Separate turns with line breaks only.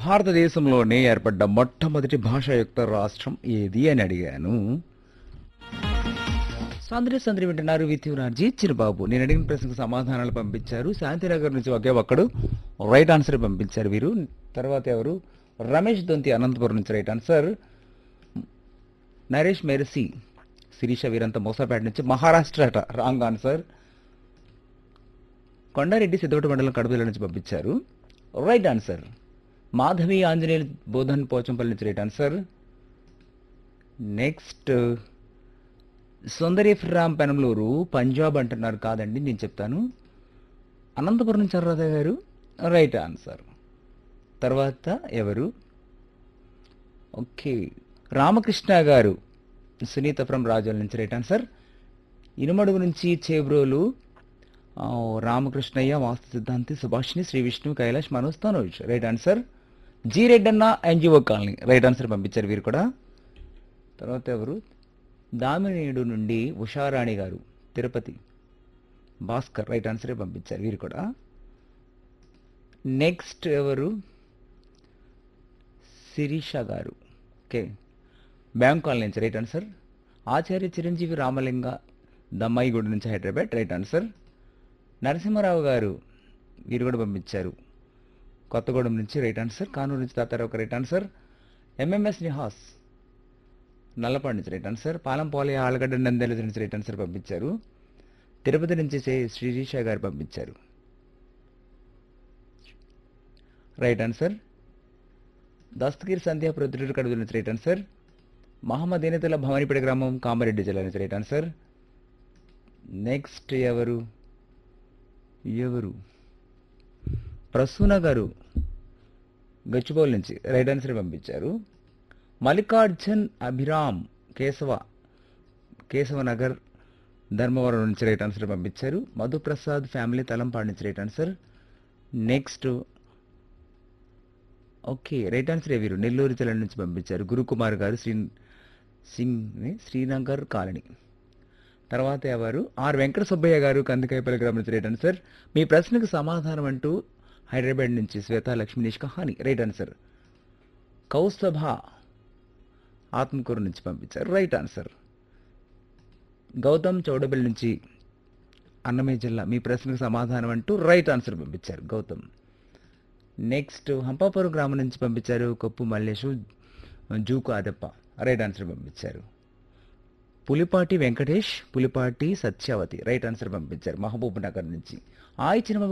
భారతదేశంలోనే ఏర్పడ్డ మొట్టమొదటి భాషాయుక్త రాష్ట్రం ఏది అని అడిగాను సందరి సందరి వింటున్నారు విత్యురార్జీ చిరుబాబు నేను అడిగిన ప్రశ్నకు సమాధానాలు పంపించారు శాంతినగర్ నుంచి ఒకే ఒక్కడు రైట్ ఆన్సర్ పంపించారు వీరు తర్వాత ఎవరు రమేష్ దొంతి అనంతపురం నుంచి right answer Naresh Mercy Sirisha వీరంతా మోసాపేట నుంచి మహారాష్ట్ర అట రాంగ్ ఆన్సర్ కొండారెడ్డి సిద్ధోట మండలం కడప జిల్లా నుంచి పంపించారు రైట్ ఆన్సర్ మాధవి ఆంజనేయులు బోధన్ పోచంపల్లి నుంచి right answer next Sundari from Penamaluru Punjab అంటున్నారు కాదండి నేను చెప్తాను అనంతపురం నుంచి అనురాధ గారు రైట్ ఆన్సర్ తర్వాత ఎవరు ఓకే రామకృష్ణ గారు సునీత ఫ్రమ్ రాజోల నుంచి రైట్ ఆన్సర్ ఇనుమడుగు నుంచి చేబ్రోలు ఆ, రామకృష్ణయ్య వాస్తు సిద్ధాంతి సుభాష్ని Sri Vishnu Kailash Manoj Tanoj right answer G Reddanna NGO colony right answer పంపించారు వీరు కూడా తర్వాత ఎవరు దామినేడు నుండి ఉషారాణి గారు తిరుపతి భాస్కర్ రైట్ ఆన్సరే పంపించారు వీరు కూడా నెక్స్ట్ ఎవరు శిరీష గారు ఓకే బ్యాంక్ కాలనీ నుంచి రైట్ ఆన్సర్ ఆచార్య చిరంజీవి రామలింగ దమ్మాయిగూడ నుంచి హైదరాబాద్ రైట్ ఆన్సర్ నరసింహారావు గారు వీరు కూడా పంపించారు కొత్తగూడెం నుంచి రైట్ ఆన్సర్ కానూరు నుంచి Tatarao right answer MMS Nihas Nallapadu నుంచి రైట్ ఆన్సర్ పాలంపోలే ఆలగడ్డ నందెల నుంచి రైట్ ఆన్సర్ పంపించారు తిరుపతి నుంచి చే- శ్రీరీష గారు పంపించారు రైట్ ఆన్సర్ దస్తగిరి సంధ్యా ప్రొద్దుటూరు కడుపు నుంచి రైట్ ఆన్సర్ మహమ్మద్ ఎనితుల భవానీపేట గ్రామం కామారెడ్డి జిల్లా నుంచి రైట్ ఆన్సర్ నెక్స్ట్ ఎవరు ఎవరు ప్రసూన గారు గచ్చిబౌల్ నుంచి రైట్ ఆన్సర్ పంపించారు మల్లికార్జున్ అభిరామ్ కేశవ కేశవనగర్ ధర్మవరం నుంచి రైట్ ఆన్సర్ పంపించారు మధుప్రసాద్ ఫ్యామిలీ తలంపాడు నుంచి right answer next okay right answer వీరు నెల్లూరు జిల్లా నుంచి పంపించారు గురుకుమార్ గారు శ్రీ సింగ్ శ్రీనగర్ కాలనీ తర్వాత ఎవరు ఆర్ వెంకట సుబ్బయ్య గారు కందికాయపల్లి గ్రామం నుంచి రైట్ ఆన్సర్ మీ ప్రశ్నకు సమాధానం అంటూ హైదరాబాద్ నుంచి శ్వేత లక్ష్మీ నిష్కహాని రైట్ ఆన్సర్ కౌస్తభ ఆత్మకూరు నుంచి పంపించారు రైట్ ఆన్సర్ గౌతమ్ చౌడబెల్ నుంచి అన్నమయ్య జిల్లా మీ ప్రశ్నకు సమాధానం అంటూ రైట్ ఆన్సర్ పంపించారు గౌతమ్ నెక్స్ట్ హంపాపురం గ్రామం నుంచి పంపించారు కొప్పు మల్లేషు జూకు అదప్ప రైట్ ఆన్సర్ పంపించారు పులిపాటి వెంకటేష్ పులిపాటి సత్యావతి రైట్ ఆన్సర్ పంపించారు మహబూబ్ నగర్ నుంచి ఆ ఇచ్చిన